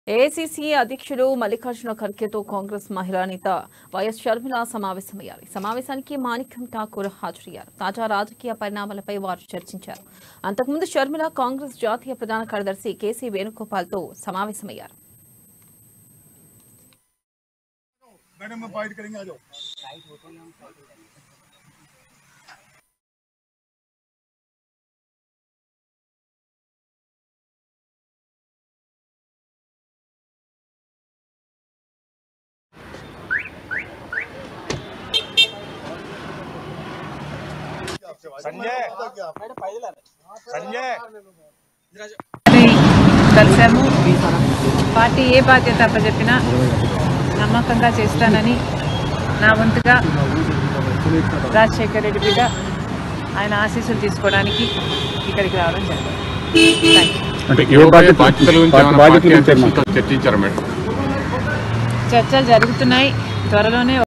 AICC అధ్యక్షుడు మల్లికార్జున ఖర్గేతో కాంగ్రెస్ మహిళా నేత వైఎస్ షర్మిల సమావేశమయ్యారు ఈ సమావేశానికి మాణిక్యం ఠాకూర్ హాజరయ్యారు తాజా రాజకీయ పరిణామాలపై వారు చర్చించారు అంతకుముందు షర్మిల కాంగ్రెస్ జాతీయ ప్రధాన కార్యదర్శి కేసీ వేణుగోపాల్తో సమావేశమయ్యారు मैडम मैं बाइट करेंगे आ जाओ సంజయ్ సంజయ్ కలిసాము పార్టీ ఏ బాధ్యత అప్పచెప్పినా నమ్మకంగా చేస్తానని నా వంతుగా రాజశేఖర్ రెడ్డి బిడ్డ ఆయన ఆశీస్సులు తీసుకోవడానికి ఇక్కడికి రావడం జరిగింది థ్యాంక్ యూ అంటే ఏ బాధ్యత బాధ్యతల గురించి ఏమైనా బాధ్యతల పార్టీ గురించి ఏమన్నా? అధ్యక్షులతో చర్చించారా మేడం చర్చలు జరుగుతున్నాయి త్వరలోనే